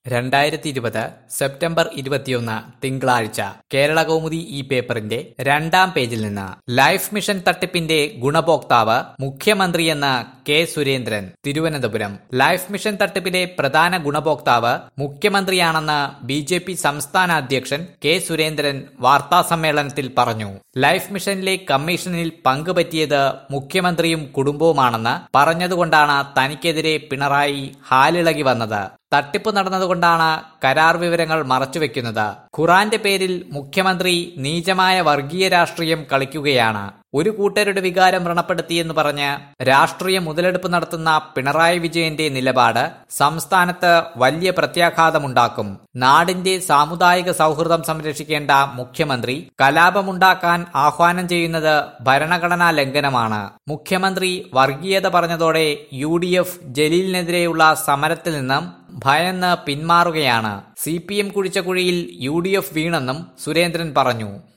രണ്ടായിരത്തി ഇരുപത് സെപ്റ്റംബർ ഇരുപത്തിയൊന്ന് തിങ്കളാഴ്ച കേരള കൗമുദി ഈ പേപ്പറിന്റെ രണ്ടാം പേജിൽ നിന്ന് ലൈഫ് മിഷൻ തട്ടിപ്പിന്റെ ഗുണഭോക്താവ് മുഖ്യമന്ത്രിയെന്ന് K Surendran Thiruvananthapuram life mission തട്ടിപ്പിലെ പ്രധാന ഗുണഭോക്താവ് മുഖ്യമന്ത്രിയാണെന്ന് ബി ജെ പി സംസ്ഥാന അധ്യക്ഷൻ കെ സുരേന്ദ്രൻ വാർത്താസമ്മേളനത്തിൽ പറഞ്ഞു ലൈഫ് മിഷനിലെ കമ്മീഷനിൽ പങ്കുപറ്റിയത് മുഖ്യമന്ത്രിയും കുടുംബവുമാണെന്ന് പറഞ്ഞതുകൊണ്ടാണ് തനിക്കെതിരെ പിണറായി ഹാലിളകി വന്നത് തട്ടിപ്പ് നടന്നതുകൊണ്ടാണ് കരാർ വിവരങ്ങൾ മറച്ചുവെക്കുന്നത് ഖുറാന്റെ പേരിൽ മുഖ്യമന്ത്രി നീചമായ വർഗീയ രാഷ്ട്രീയം കളിക്കുകയാണ് ഒരു കൂട്ടരുടെ വികാരം വ്രണപ്പെടുത്തിയെന്ന് പറഞ്ഞ് രാഷ്ട്രീയ മുതലെടുപ്പ് നടത്തുന്ന പിണറായി വിജയന്റെ നിലപാട് സംസ്ഥാനത്ത് വലിയ പ്രത്യാഘാതമുണ്ടാക്കും നാടിന്റെ സാമുദായിക സൗഹൃദം സംരക്ഷിക്കേണ്ട മുഖ്യമന്ത്രി കലാപമുണ്ടാക്കാൻ ആഹ്വാനം ചെയ്യുന്നത് ഭരണഘടനാ ലംഘനമാണ് മുഖ്യമന്ത്രി വർഗീയത പറഞ്ഞതോടെ യു ഡി എഫ് ജലീലിനെതിരെയുള്ള സമരത്തിൽ നിന്നും ഭയന്ന് പിന്മാറുകയാണ് സി പി എം കുഴിച്ച കുഴിയിൽ യു ഡി എഫ് വീണെന്നും സുരേന്ദ്രൻ പറഞ്ഞു